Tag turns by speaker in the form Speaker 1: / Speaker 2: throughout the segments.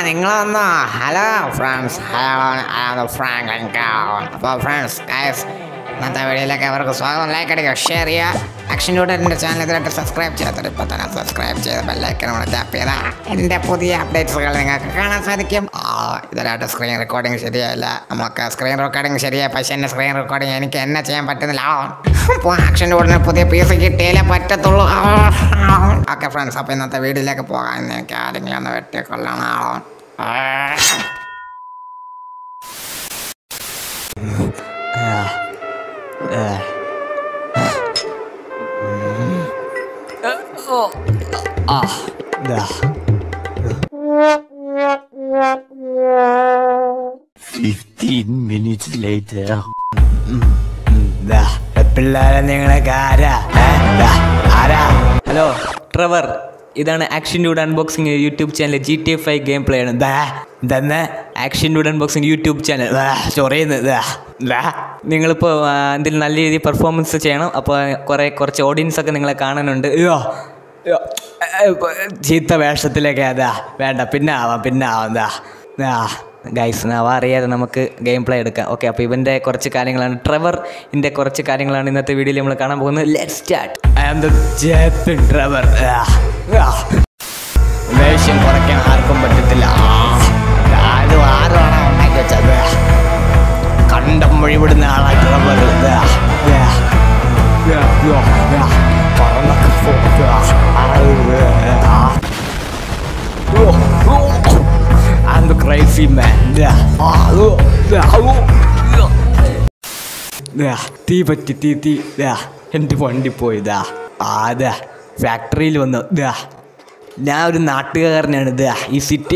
Speaker 1: നിങ്ങളൊന്നോ hello friends hello Franklin അപ്പോൾ friends guys ഇന്നത്തെ വീഡിയോയിലേക്ക് അവർക്ക് സ്വാഗതം ലൈക്ക് അടിക്കുക ഷെയർ ചെയ്യുക ആക്ഷൻ ഡൂഡറിൻ്റെ ചാനൽ ഇതിലായിട്ട് സബ്സ്ക്രൈബ് ചെയ്യാത്തത് ഇപ്പോൾ തന്നെ സബ്സ്ക്രൈബ് ചെയ്ത് ബെല്ലൈക്കൻ നമ്മൾ ടാപ്പ് ചെയ്താൽ എൻ്റെ പുതിയ അപ്ഡേറ്റ്സുകൾ നിങ്ങൾക്ക് കാണാൻ സാധിക്കും ആ, ഇതിലായിട്ട് സ്ക്രീൻ റെക്കോർഡിംഗ് ശരിയായില്ല നമുക്ക് സ്ക്രീൻ റെക്കോർഡിംഗ് ശരിയായി പക്ഷേ എൻ്റെ സ്ക്രീൻ റെക്കോർഡിംഗ് എനിക്ക് എന്നെ ചെയ്യാൻ പറ്റുന്നില്ല അപ്പോൾ ആക്ഷൻ ഡൂഡിന് പുതിയ പീസ് കിട്ടിയാലേ പറ്റത്തുള്ളൂ ഓക്കെ ഫ്രണ്ട്സ് അപ്പോൾ ഇന്നത്തെ വീഡിയോയിലേക്ക് പോകാൻ എനിക്ക് ആരെങ്കിലും ഒന്ന് വെട്ടിക്കൊള്ളണം
Speaker 2: Fifteen minutes later.
Speaker 3: പിള്ളേരെ നിങ്ങളൊക്കെ ആരാ ഏ? ദാ, ആരാ
Speaker 4: ഹലോ ട്രവർ ഇതാണ് action dude unboxing YouTube channel G T five game play ആണ്
Speaker 3: ദാ, ഇതെന്ന്
Speaker 4: action dude unboxing YouTube channel
Speaker 3: ദാ, ചൊറിയുന്നു ദാ, ദാ.
Speaker 4: നിങ്ങളിപ്പോൾ എന്തെങ്കിലും നല്ല രീതിയിൽ പെർഫോമൻസ് ചെയ്യണം അപ്പോൾ കുറേ കുറച്ച് ഓഡിയൻസ് ഒക്കെ നിങ്ങളെ കാണാനുണ്ട്
Speaker 3: അയ്യോ അയ്യോ, ഏ, ഏ, ചീത്ത വേഷത്തിലേക്ക് അതാ വേണ്ട പിന്നെ ആവാം പിന്നെ ആവാം ദാ ദാ
Speaker 4: ഗൈസ് നവ അറിയാതെ നമുക്ക് ഗെയിം പ്ലേ എടുക്കാം ഓക്കെ അപ്പോൾ ഇവൻ്റെ കുറച്ച് കാര്യങ്ങളാണ് ട്രവർ ഇൻ്റെ കുറച്ച് കാര്യങ്ങളാണ് ഇന്നത്തെ വീഡിയോയിൽ നമ്മൾ കാണാൻ പോകുന്നത് let start
Speaker 3: I am the Japan Trevor. ആ, ആ. ദേഷ്യം കുറയ്ക്കാൻ ആർക്കും പറ്റത്തില്ല ആ, അത് ആരാണ് ഉണ്ടാക്കി വെച്ചത് കണ്ടം വഴിവിടുന്ന ആളാ ട്രവർ പറന്നൊക്കെ പോകുക I'm the crazy man. Yeah. Ah, oh, yeah, oh, yeah. ദാ, തീ പറ്റി തീ തീ ദാ എൻ്റെ വണ്ടി പോയി ദാ ആദാ ഫാക്ടറിയിൽ വന്നു ദാ ഞാൻ ഒരു നാട്ടുകാരനാണ് ദാ ഈ സിറ്റി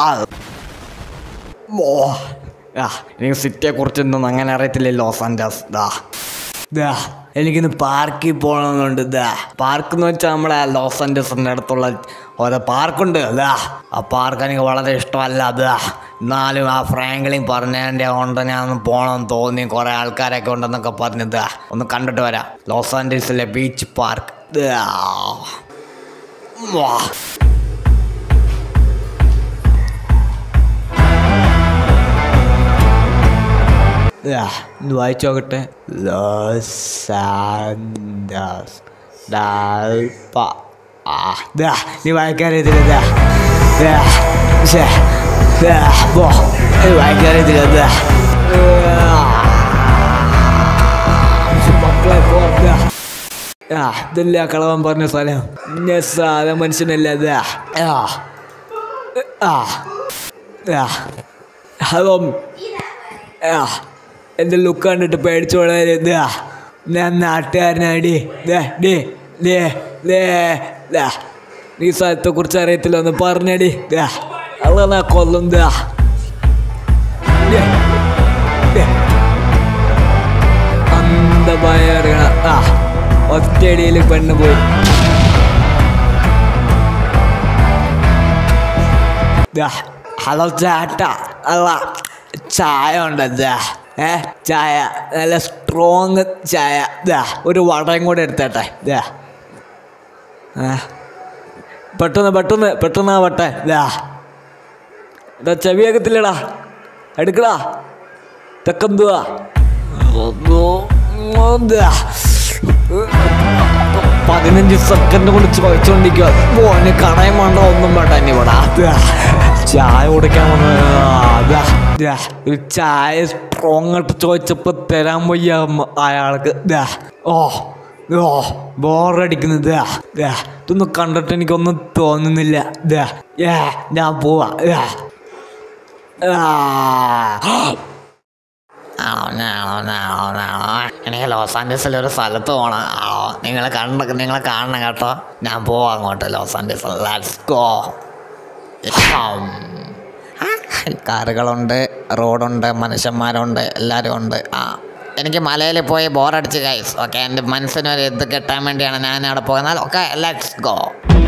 Speaker 3: ആ എനിക്ക് സിറ്റിയെ കുറിച്ചൊന്നും അങ്ങനെ അറിയത്തില്ല ലോസ് ആൻഡസ് ദാ ദാ എനിക്കിന്ന് പാർക്കിൽ പോകണമെന്നുണ്ട് ദാ പാർക്ക് എന്ന് വെച്ചാൽ നമ്മളെ ലോസ് ആൻഡസിൻ്റെ അടുത്തുള്ള ഓരോ പാർക്കുണ്ട് ദാ ആ പാർക്ക് എനിക്ക് വളരെ ഇഷ്ടമല്ല ദാ എന്നാലും ആ ഫ്രാങ്ക്ലിൻ പറഞ്ഞതിൻ്റെ കൊണ്ട് ഞാൻ ഒന്ന് പോകണമെന്ന് തോന്നി കുറേ ആൾക്കാരൊക്കെ ഉണ്ടെന്നൊക്കെ പറഞ്ഞു ദാ ഒന്ന് കണ്ടിട്ട് വരാം ലോസ് ആൻഡൽസിലെ ബീച്ച് പാർക്ക് ദാ വാ ദാ, ഇത് വായിച്ചു നോക്കട്ടെ ലോസ് ആൻഡസ് ഡാൽപ ആ ദാ നീ വായിക്കാറിയത്തില്ല ദാ ദാ ശ്ശേ, ദാ പോ നീ വായിക്കാറിയത്തില്ല ദാ മക്കളെ പോ ദാ ആ ഇതല്ല കളവൻ പറഞ്ഞ സ്ഥലം ഞാൻ സാധാ മനുഷ്യനല്ല ദാ ആ ആ ആ ഹലോ ആ എൻ്റെ ലുക്ക് കണ്ടിട്ട് പേടിച്ചോളാൻ ഇതാ ഞാൻ നാട്ടുകാരനാടി ദേ ഡേ ദേ ദേ ദാ ഈ സ്ഥലത്തെ കുറിച്ച് അറിയത്തില്ല ഒന്ന് പറഞ്ഞടി ദാ അല്ല നാ കൊല്ലും ദാ ദേ, ദേ. അന്ധമായ അറിയണ ആ ഒറ്റയടിയിൽ പെണ്ണ് പോയി ദാ, ഹലോ ചേട്ടാ അല്ല ചായ ഉണ്ടോ ഏ ചായ നല്ല സ്ട്രോങ് ചായ ദാ ഒരു വടയും കൂടെ എടുത്തേട്ടെ ദാ ആ പെട്ടെന്ന് പെട്ടെന്ന് പെട്ടെന്ന് ആവട്ടെ ദാ ഇതാ ചെവിയാക്കത്തില്ലടാ എടുക്കടാ തെക്കെന്തുവാ ദാ. പതിനഞ്ച് സെക്കൻഡ് കൊണ്ട് ചോദിച്ചോണ്ടിരിക്കുക മോനെ കണയം വേണ്ട ഒന്നും വേണ്ട ഇനി ഇവിടെ ദാ. ചായ കുടിക്കാൻ വന്ന അതാ ദാ. ഒരു ചായ സ്ട്രോങ് ആയിട്ട് ചോദിച്ചപ്പോ തരാൻ വയ്യ അമ്മ- അയാൾക്ക് ദാ. ഓ ഓ ബോറടിക്കുന്നത് ദാ. ദാ. ഇതൊന്നും കണ്ടിട്ട് എനിക്കൊന്നും തോന്നുന്നില്ല ദാ. ഏ, ഞാൻ പോവാ ദാ. ആ
Speaker 1: എനിക്ക് ലോസ് ആൻഡസിൽ ഒരു സ്ഥലത്ത് പോകണം നിങ്ങൾ കണ്ട നിങ്ങൾ കാണണം കേട്ടോ ഞാൻ പോവാം അങ്ങോട്ട് ലോസ് ആൻഡസ് ലെറ്റ്സ് ഗോ കാറുകളുണ്ട് റോഡുണ്ട് മനുഷ്യന്മാരുണ്ട് എല്ലാവരും ഉണ്ട് ആ എനിക്ക് മലയിൽ പോയി ബോറടിച്ച് ഗൈസ് ഓക്കെ എൻ്റെ മനസ്സിനൊരു ഇത് കിട്ടാൻ വേണ്ടിയാണ് ഞാൻ അവിടെ പോകുന്നത് ഓക്കെ ലെറ്റ്സ് ഗോ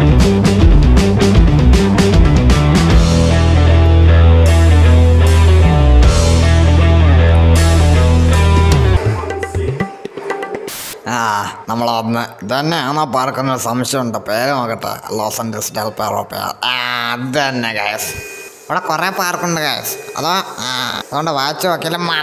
Speaker 1: ആ നമ്മളന്ന് ഇതന്നെയാണോ പാർക്കുന്ന സംശയമുണ്ട് പേര് നോക്കട്ടെ ലോസ് ആൻഡസ് ഡെൽ പേറോ പേർ ആ അത് തന്നെ ഗൈസ് ഇവിടെ കുറേ പാർക്കുണ്ട് ഗൈസ് അതോ ആ, അതുകൊണ്ട് വാച്ച് നോക്കിയാലും മഴ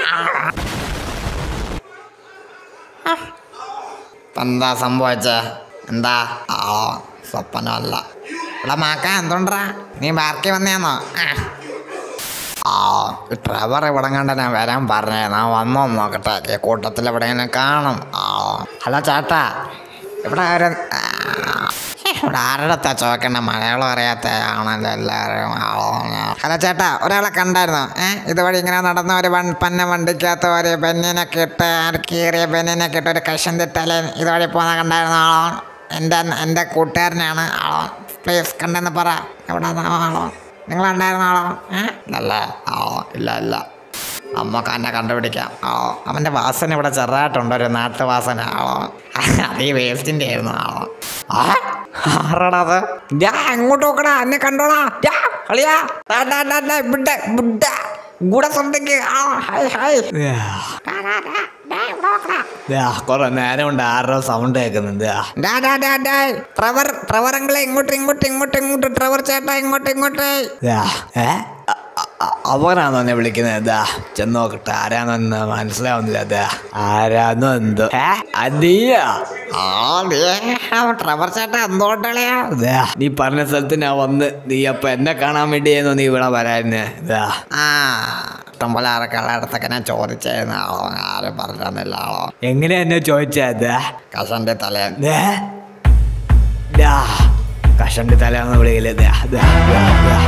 Speaker 1: എന്താ സംഭവിച്ചേ എന്താ ആ സ്വപ്നമല്ല ഇവിടെ മാക്ക എന്തുണ്ടാ നീ ബാർക്കി വന്നേന്നോ ആ. ആ ഈ ട്രവർ ഇവിടെ കണ്ട ഞാൻ വരാൻ പറഞ്ഞേ ഞാൻ വന്നോ നോക്കട്ടെ ഈ കൂട്ടത്തിൽ എവിടെയെങ്കിലും കാണും ആ ഹലോ ചേട്ടാ ഇവിടെ ആരും ആ, ഇവിടെ ആരുടെ ചോദിക്കണ്ട മലയാളം അറിയാത്ത ആണല്ലോ എല്ലാവരും ഹലോ ചേട്ടാ ഒരാളെ കണ്ടായിരുന്നോ ഏഹ് ഇതുവഴി ഇങ്ങനെ നടന്ന ഒരു വൺ പന്ന വണ്ടിക്കകത്ത് ഒരു ബെന്നിനൊക്കെ ഇട്ട് ഒരു കീറിയ ബെന്നിനൊക്കെ ഇട്ട് ഒരു കഷൻ തലേൻ ഇതുവഴി പോകുന്ന കണ്ടായിരുന്നോ ആളോ എൻ്റെ എൻ്റെ കൂട്ടുകാരനാണ് ആളോ പ്ലീസ് കണ്ടെന്ന് പറ എവിടെ ആളോ നിങ്ങൾ ഉണ്ടായിരുന്ന ആളോ ഏഹ് ഇല്ലല്ലേ ആളോ ഇല്ല ഇല്ല അമ്മക്ക് എന്നെ കണ്ടുപിടിക്കാം ആളോ അവൻ്റെ വാസന ഇവിടെ ചെറുതായിട്ടുണ്ട് ഒരു നാട്ടുവാസന ആളോ അത് ഈ വേസ്റ്റിൻ്റെ ആയിരുന്നു ആളോ ആ ആരടാ അത് ഞാ എങ്ങോട്ട് നോക്കടാ എന്നെ കണ്ടോടാ ഞാ കളിയാ ഡാ, ഡാ, ഡാ, ഡാ, ബുഡ, ബുഡ. കൂടെ സ്വന്തക്ക് ആ ഹായ് ഹായ് ഡാ, ഡാ, ഡാ, ഡാ, ഇവിടെ നോക്കടാ.
Speaker 3: കുറെ നേരം കൊണ്ട് ആരുടെ സൗണ്ട് കേൾക്കുന്നുണ്ട് ആ.
Speaker 1: ഡാ, ഡാ, ഡാ, ഡാ. ട്രവർ ട്രവർ അങ്കിളെ ഇങ്ങോട്ട് ഇങ്ങോട്ട് ഇങ്ങോട്ട് ഇങ്ങോട്ട് ട്രവർ ചേട്ടാ ഇങ്ങോട്ട് ഇങ്ങോട്ട്
Speaker 3: ദാ, ഏ? അ- അ- അ- അവനാണോ എന്നെ വിളിക്കുന്നത് ഇതാ ചെന്ന് നോക്കട്ടെ ആരാണെന്ന് മനസ്സിലാവുന്നില്ല അതാ ആരാന്നോ എന്തോ ഏ? അതീയാ
Speaker 1: ആ ദേ, ആ ട്രവർ ചേട്ടാ എന്തോട്ടളയാ
Speaker 3: ദാ, നീ പറഞ്ഞ സ്ഥലത്ത് ഞാൻ വന്ന് നീ അപ്പൊ എന്നെ കാണാൻ വേണ്ടിയായിരുന്നു നീ ഇവിടെ വരായിരുന്നു ഇതാ
Speaker 1: ആ ഇഷ്ടംപോലെ ആരൊക്കെയുള്ള അടുത്തൊക്കെ ഞാൻ ചോദിച്ചായിരുന്നു ആളോ ആരും പറഞ്ഞു തന്നില്ല ആളോ
Speaker 3: എങ്ങനെയാ എന്നെ ചോദിച്ചാ ഇതാ
Speaker 1: കസന്റെ തലേൻ
Speaker 3: ദേ. ദാ, കഷണ്ടി തലാന്ന് വിളിക്കല് ദാ, ദാ, ദാ, ദാ.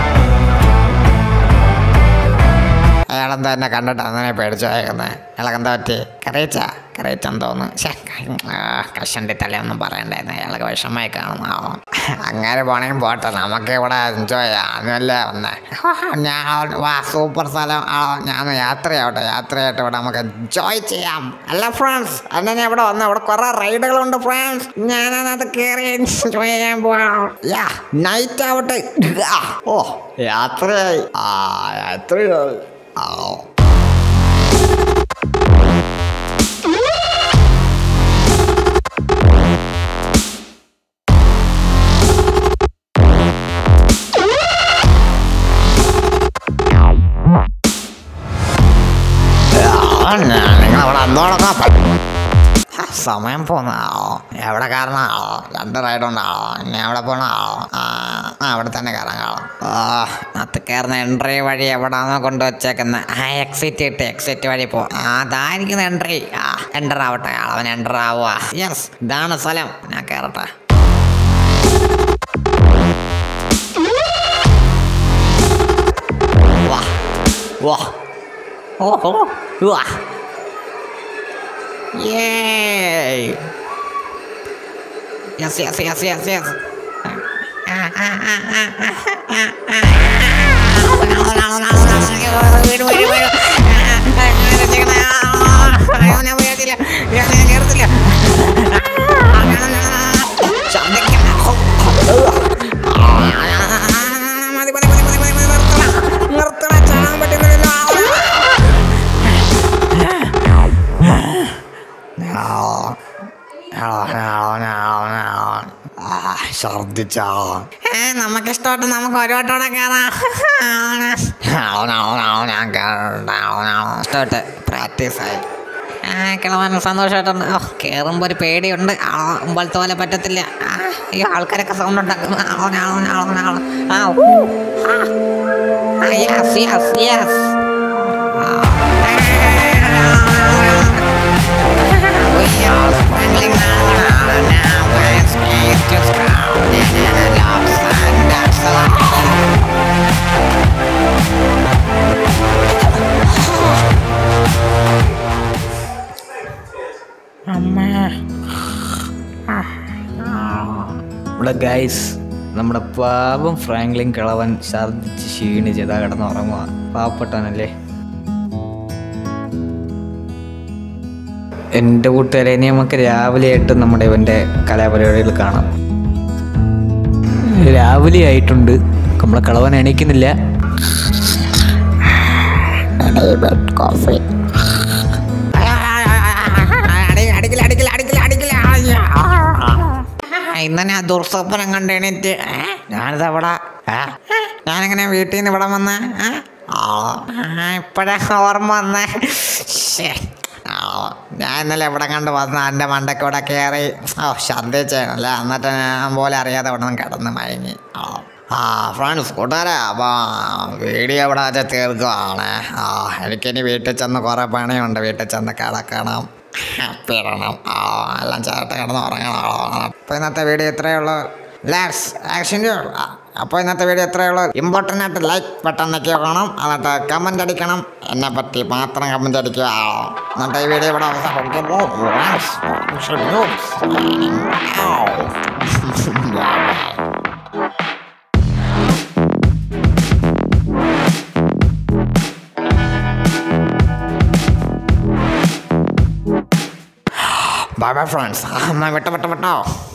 Speaker 1: അയാളെന്താ എന്നെ കണ്ടിട്ട് അങ്ങനെ പേടിച്ചു അയക്കുന്നത് അയാൾക്ക് എന്താ പറ്റി കരയിച്ച കരയിച്ചെന്ന് തോന്നുന്നു ശ്ശെ, ആ, കഷണ്ടി തലയൊന്നും പറയണ്ടായിരുന്നു അയാൾക്ക് വിഷമായി കാണുന്നു ആവോ അങ്ങനെ പോണെങ്കിൽ പോട്ടെ നമുക്ക് ഇവിടെ എൻജോയ് ചെയ്യാനല്ലേ വന്നേ ഞാൻ വാ സൂപ്പർ സ്ഥലം ആ ഞാൻ യാത്രയാവട്ടെ യാത്രയായിട്ട് ഇവിടെ നമുക്ക് എൻജോയ് ചെയ്യാം അല്ല ഫ്രണ്ട്സ് അന്ന് ഞാൻ ഇവിടെ വന്നു ഇവിടെ കുറെ റൈഡുകളുണ്ട് ഫ്രണ്ട്സ് ഞാനത് കയറി എൻജോയ് ചെയ്യാൻ പോവാം യാ നൈറ്റ് ആവട്ടെ ആ, ഓ യാത്രയായി ആ യാത്രയായി ആ നിങ്ങൾ അവിടെ അന്നോടൊക്കെ സമയം പോന്നാളോ എവിടെ കയറണാളോ രണ്ട് റൈഡ് ഉണ്ടാളോ ഇനി എവിടെ പോണാളോ ആ ആ, അവിടെ തന്നെ കയറാൻ കാണോ ആ അത് കയറുന്ന എൻട്രി വഴി എവിടാന്നോ കൊണ്ടുവച്ചേക്കുന്നത് ആ എക്സിറ്റ് ഇട്ട് എക്സിറ്റ് വഴി പോ ആ അതായിരിക്കുന്ന എൻട്രി ആ എൻ്റർ ആവട്ടെ അവൻ എൻ്റർ ആവുക യെസ് ഇതാണ് സ്ഥലം ഞാൻ കയറട്ടെ വാ വാ ഓഹോ വാ Yay! Yes, yes, yes, yes, yes. വീട് വീട് വീട് ഞാൻ വീഴത്തില്ല ഞാൻ കയറത്തില്ല ശബ്ദിക്കണ്ട മതി മതി മതി മതി മതി മതി നിർത്തണ നിർത്തണ ചാടാൻ പറ്റുന്നില്ല ഛർദിച്ചോ നമുക്ക് ഇഷ്ടമായിട്ട് നമുക്ക് ഒരു വട്ടോടെ കയറാം ഞാൻ ഇഷ്ടമായിട്ട് പ്രാക്ടീസായി കിളവാൻ സന്തോഷമായിട്ടുണ്ട് ഓ കയറുമ്പോൾ ഒരു പേടിയുണ്ട് ആ മുമ്പലത്തെ പോലെ പറ്റത്തില്ല ആ, ഈ ആൾക്കാരൊക്കെ സൗണ്ട് ഉണ്ടാക്കുന്നു ആളോനെ ആളോനെ ആളോനെ ആളോ ആ ഊ, ആ yes yes yes We are spending our now with space to scroll in a love sign that's alive.
Speaker 4: ഇവിടെ ഗൈസ് നമ്മുടെ പാവം ഫ്രാങ്ക്ലിൻ കിളവൻ ഛർദ്ദിച്ച് ക്ഷീണിച്ച് ഇതാ കിടന്ന് ഉറങ്ങുക പാവപ്പെട്ടവനല്ലേ എൻ്റെ കൂട്ടുകാരെ ഇനി നമുക്ക് രാവിലെ ആയിട്ട് നമ്മുടെ ഇവൻ്റെ കലാപരിപാടികൾ കാണാം രാവിലെ ആയിട്ടുണ്ട് നമ്മളെ കളവൻ എണീക്കുന്നില്ല
Speaker 1: കോഫി അടിക്കില്ല അടിക്കില്ല അടിക്കില്ല അടിക്കില്ല ഇന്നെ ആ ദുർസ്വപ്നം കണ്ട് എണീറ്റ് ഏ? ഞാനിത് അവിടെ ഏ? ഞാനിങ്ങനെ വീട്ടിൽ നിന്ന് ഇവിടെ വന്നേ ആ? ആ ഇപ്പോഴാ ഓർമ്മ വന്നേ ശ്ശേ. ആ, ഞാൻ ഇന്നലെ ഇവിടെ കണ്ട് വന്ന് എൻ്റെ മണ്ടക്കൂടെ കയറി ഓ ഛർദ്ദിച്ചേനല്ലേ എന്നിട്ട് ഞാൻ പോലെ അറിയാതെ ഇവിടെ നിന്ന് കിടന്ന് മയങ്ങി ആ ആ ഫ്രണ്ട്സ് കൂട്ടുകാരെ അപ്പോൾ വീഡിയോ ഇവിടെ വെച്ച് തീർക്കുവാണ് ആ എനിക്കിനി വീട്ടിൽ ചെന്ന് കുറേ പണിയുണ്ട് വീട്ടിൽ ചെന്ന് കിടക്കണം ഹാപ്പി ഇടണം ആ എല്ലാം ചേർത്ത് കിടന്ന് ഉറങ്ങണം അപ്പോൾ ഇന്നത്തെ വീഡിയോ ഇത്രയേ ഉള്ളൂ ലാക്സ് ആക്ഷൻ അപ്പോൾ ഇന്നത്തെ വീഡിയോ ഇത്രയേ ഉള്ളൂ ഇമ്പോർട്ടൻ്റ് ആയിട്ട് ലൈക്ക് ബട്ടൺ ഞെക്കി വേണം എന്നിട്ട് കമൻ്റ് അടിക്കണം എന്നെ പറ്റി മാത്രം കമൻ്റ് അടിക്കുക എന്നിട്ട് ഈ വീഡിയോ ഇവിടെ അവസാനിപ്പിക്കുന്നു ബൈ ബൈ ഫ്രണ്ട്സ് വിട്ടോ വിട്ടോ വിട്ടോ